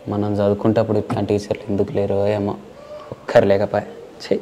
మనం చదువుకుంటప్పుడు ఇట్లాంటి టీచర్లు ఎందుకు లేరో ఏమో ఒక్కరు లేకపోయా చెయ్యి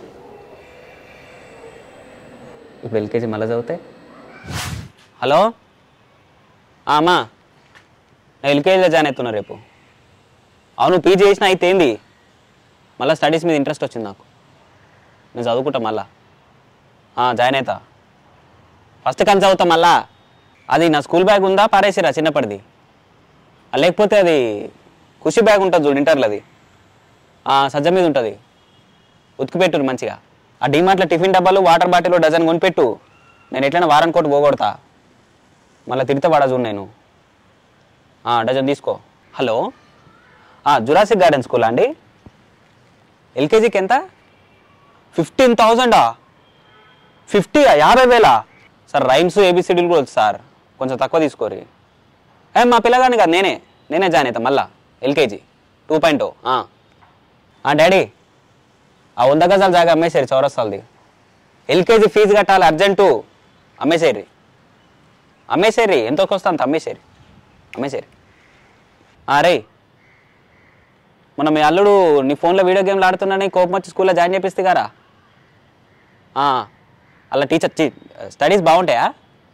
ఇప్పుడు ఎల్కేజీ మళ్ళీ చదివితే హలో ఆ, అమ్మా నేను ఎల్కేజీలో జాయిన్ అవుతున్నా రేపు అవును పీజీ చేసిన అయితే ఏంది మళ్ళీ స్టడీస్ మీద ఇంట్రెస్ట్ వచ్చింది నాకు నేను చదువుకుంటా మళ్ళా ఆ, జాయిన్ అవుతా ఫస్ట్ కానీ చదువుతా మళ్ళా అది నా స్కూల్ బ్యాగ్ ఉందా పారేసిరా చిన్నప్పటిది ఆ, లేకపోతే అది ఖుషి బ్యాగ్ ఉంటుంది చూడు ఇంటర్లో అది ఆ, సజ్జ మీద ఉంటుంది ఉతికిపెట్టురు మంచిగా ఆ డిమార్ట్లో టిఫిన్ డబ్బాలు వాటర్ బాటిల్ డజన్ కొనిపెట్టు నేను ఎట్లైనా వారం కోటి పోగొడతా మళ్ళీ తిడితే పడా చూడు నేను ఆ, డజన్ తీసుకో హలో జురాసిక్ గార్డెన్ స్కూలా అండి ఎల్కేజీకి ఎంత ఫిఫ్టీన్ థౌజండా ఫిఫ్టీ యాభై వేలా సార్ రైమ్స్ ఏబిసిడీలు కూడా వచ్చు సార్ కొంచెం తక్కువ తీసుకోరి ఏ మా పిల్లగాని కాదు నేనే నేనే జాయిన్ అవుతా మళ్ళా ఎల్కేజీ టూ పాయింట్ డాడీ ఆ వంద గజాల జాగా అమ్మేసేరి చౌరస్తాలది ఎల్కేజీ ఫీజు కట్టాలి అర్జెంటు అమ్మేసేరి అమ్మేసేరి ఎంతకు వస్తా అంత అమ్మేసేరి అమ్మేసేరి అరే మొన్న మీ అల్లుడు నీ ఫోన్లో వీడియో గేమ్లు ఆడుతున్నాని కోపం వచ్చి స్కూల్లో జాయిన్ చేపిస్తే గారా ఆ, అలా టీచర్ టీ- స్టడీస్ బాగుంటాయా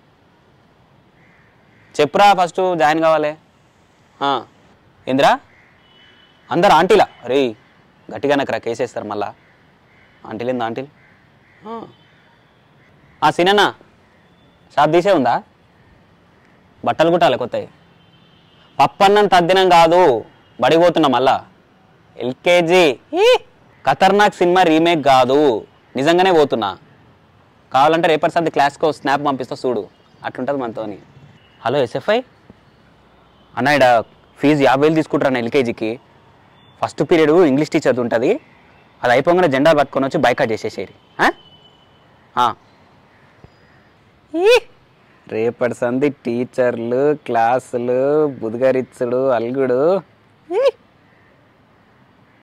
చెప్పురా ఫస్ట్ జాయిన్ కావాలి ఆ, ఏందిరా అందరు ఆంటీలా రే గట్టిగా నాకు రా కేసేస్తారు మళ్ళా ఆంటీలు ఏందా ఆంటీలు ఆ. ఆ సినన్నా షాప్ తీసే ఉందా బట్టలు కుట్టాలి కొత్తవి పప్పన్నం తద్దినం కాదు బడిపోతున్నా మళ్ళా ఎల్కేజీ ఖతర్నాక్ సినిమా రీమేక్ కాదు నిజంగానే పోతున్నా కావాలంటే రేపటి సంది క్లాస్కో స్నాప్ పంపిస్తా చూడు అట్లుంటుంది మనతోని హలో ఎస్ఎఫ్ఐ అన్న ఇడ ఫీజు యాభై వేలు తీసుకుంటారన్న ఎల్కేజీకి ఫస్ట్ పీరియడ్ ఇంగ్లీష్ టీచర్ది ఉంటుంది అది అయిపోగానే జెండా పట్టుకొని వచ్చి బైకాట్ చేసేసేరి ఆ? ఆ. ఈ! రేపటి సంది టీచర్లు క్లాసులు బుధగరిచ్చుడు అల్గుడు